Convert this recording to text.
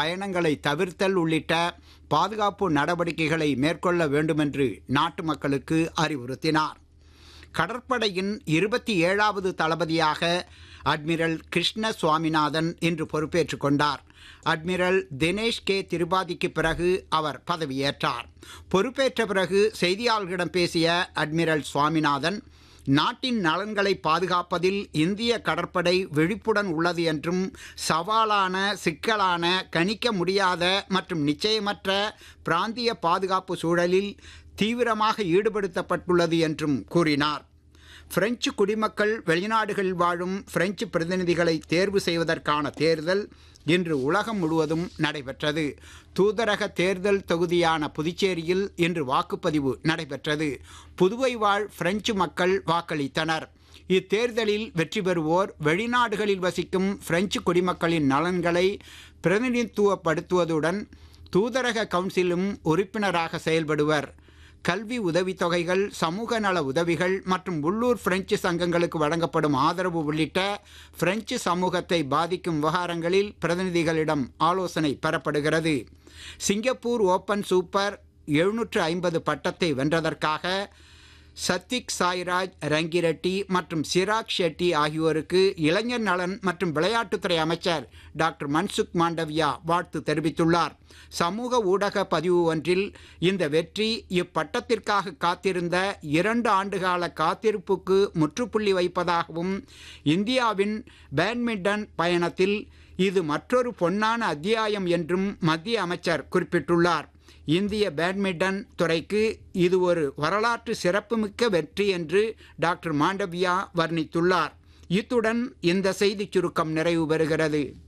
பயணங்களை தவிர்த்தல் உள்ளிட்ட பாதுகாப்பு நடவடிக்கைகளை மேற்கொள்ள வேண்டுமென்று நாட்டு மக்களுக்கு அறிவுறுத்தினார் கடற்படையின் இருபத்தி ஏழாவது தளபதியாக அட்மிரல் கிருஷ்ண சுவாமிநாதன் இன்று பொறுப்பேற்றுக் கொண்டார் அட்மிரல் தினேஷ் கே திரிபாதிக்கு பிறகு அவர் பதவியேற்றார் பொறுப்பேற்ற பிறகு செய்தியாளர்களிடம் பேசிய அட்மிரல் சுவாமிநாதன் நாட்டின் நலன்களை பாதுகாப்பதில் இந்திய கடற்படை விழிப்புடன் உள்ளது என்றும் சவாலான சிக்கலான கணிக்க முடியாத மற்றும் நிச்சயமற்ற பிராந்திய பாதுகாப்பு சூழலில் தீவிரமாக ஈடுபடுத்தப்பட்டுள்ளது என்றும் கூறினார் பிரெஞ்சு குடிமக்கள் வெளிநாடுகளில் வாழும் பிரெஞ்சு பிரதிநிதிகளை தேர்வு செய்வதற்கான தேர்தல் இன்று உலகம் முழுவதும் நடைபெற்றது தூதரக தேர்தல் தொகுதியான புதுச்சேரியில் இன்று வாக்குப்பதிவு நடைபெற்றது புதுவை வாழ் பிரெஞ்சு மக்கள் வாக்களித்தனர் இத்தேர்தலில் வெற்றி பெறுவோர் வெளிநாடுகளில் வசிக்கும் பிரெஞ்சு குடிமக்களின் நலன்களை பிரதிநிதித்துவப்படுத்துவதுடன் தூதரக கவுன்சிலும் உறுப்பினராக செயல்படுவர் கல்வி உதவித்தொகைகள் சமூக நல உதவிகள் மற்றும் உள்ளூர் பிரெஞ்சு சங்கங்களுக்கு வழங்கப்படும் ஆதரவு உள்ளிட்ட பிரெஞ்சு சமூகத்தை பாதிக்கும் விவகாரங்களில் பிரதிநிதிகளிடம் ஆலோசனை பெறப்படுகிறது சிங்கப்பூர் ஓபன் சூப்பர் எழுநூற்று ஐம்பது பட்டத்தை வென்றதற்காக சத்திக் சாய்ராஜ் ரங்கிரெட்டி மற்றும் சிராக் ஷெட்டி ஆகியோருக்கு இளைஞர் நலன் மற்றும் விளையாட்டுத்துறை அமைச்சர் டாக்டர் மன்சுக் மாண்டவியா வாழ்த்து தெரிவித்துள்ளார் சமூக ஊடக பதிவு ஒன்றில் இந்த வெற்றி இப்பட்டத்திற்காக காத்திருந்த இரண்டு ஆண்டுகால காத்திருப்புக்கு முற்றுப்புள்ளி வைப்பதாகவும் இந்தியாவின் பேட்மிண்டன் பயணத்தில் இது மற்றொரு பொன்னான அத்தியாயம் என்றும் மத்திய அமைச்சர் குறிப்பிட்டுள்ளார் இந்திய பேட்மிண்டன் துறைக்கு இது ஒரு வரலாற்று சிறப்புமிக்க வெற்றி என்று டாக்டர் மாண்டவியா வர்ணித்துள்ளார் இத்துடன் இந்த செய்திச் சுருக்கம் நிறைவு பெறுகிறது